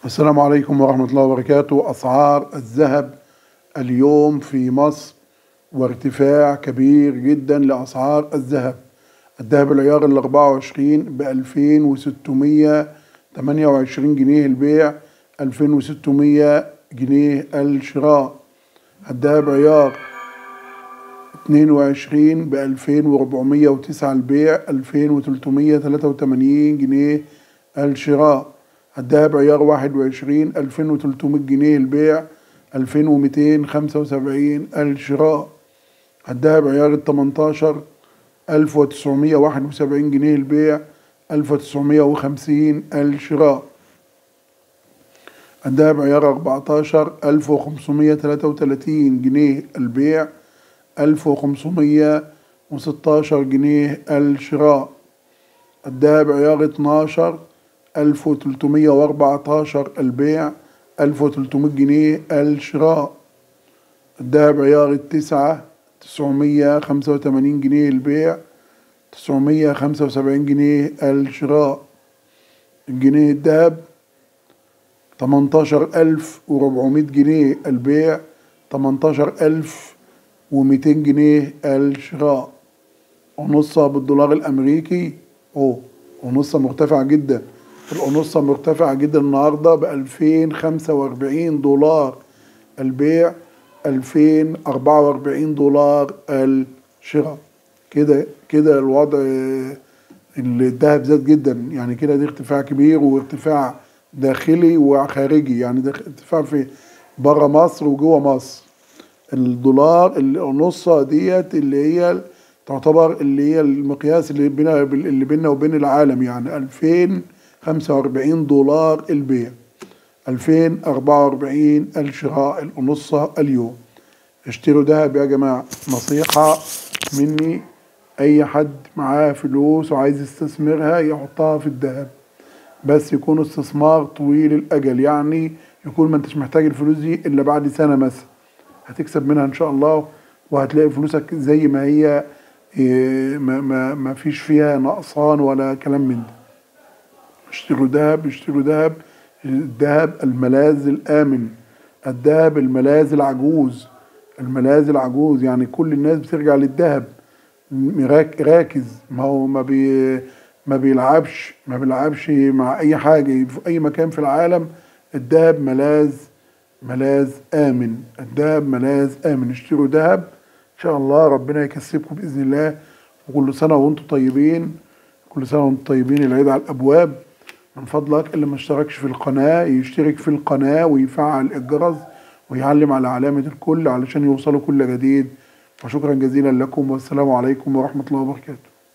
السلام عليكم ورحمة الله وبركاته أسعار الذهب اليوم في مصر وارتفاع كبير جدا لأسعار الذهب الذهب العيار ال 24 ب 2628 جنيه البيع 2600 جنيه الشراء الذهب عيار 22 ب 2409 البيع 2383 جنيه الشراء الذهب عيار 21 2300 جنيه البيع 2275 الشراء الذهب عيار 18 1971 جنيه البيع 1950 الشراء الذهب عيار 14 1533 جنيه البيع 1516 جنيه الشراء الذهب عيار 12 1314 البيع 1300 جنيه الشراء الذهب عيار التسعة 985 جنيه البيع 975 جنيه الشراء الجنيه الذهب 18400 جنيه البيع 18200 جنيه الشراء ونصها بالدولار الأمريكي أوه ونصها مرتفعة جدا الأنصة مرتفعة جدا النهاردة ب 2045 دولار البيع 2044 دولار الشراء كده كده الوضع الذهب زاد جدا يعني كده دي ارتفاع كبير وارتفاع داخلي وخارجي يعني ارتفاع في بره مصر وجوه مصر الدولار الأنصة ديت اللي هي تعتبر اللي هي المقياس اللي بينا اللي بيننا وبين العالم يعني 2000 45 دولار البيع 2044 الشراء الأنصة اليوم اشتروا دهب يا جماعة نصيحة مني أي حد معاه فلوس وعايز يستثمرها يحطها في الذهب بس يكون استثمار طويل الأجل يعني يكون ما انتش محتاج الفلوس دي إلا بعد سنة مثلا هتكسب منها إن شاء الله وهتلاقي فلوسك زي ما هي ما, ما, ما فيش فيها نقصان ولا كلام من ده اشتروا ذهب اشتروا ذهب الذهب الملاذ الآمن الذهب الملاذ العجوز الملاذ العجوز يعني كل الناس بترجع للذهب راكز ما هو ما بي ما بيلعبش ما بيلعبش مع اي حاجه في اي مكان في العالم الذهب ملاذ ملاذ امن الذهب ملاذ امن اشتروا ذهب ان شاء الله ربنا يكسبكم باذن الله وكل سنه وانتم طيبين كل سنه وانتم طيبين العيد على الابواب من فضلك اللي ما اشتركش في القناة يشترك في القناة ويفعل الجرس ويعلم على علامة الكل علشان يوصلوا كل جديد وشكرا جزيلا لكم والسلام عليكم ورحمة الله وبركاته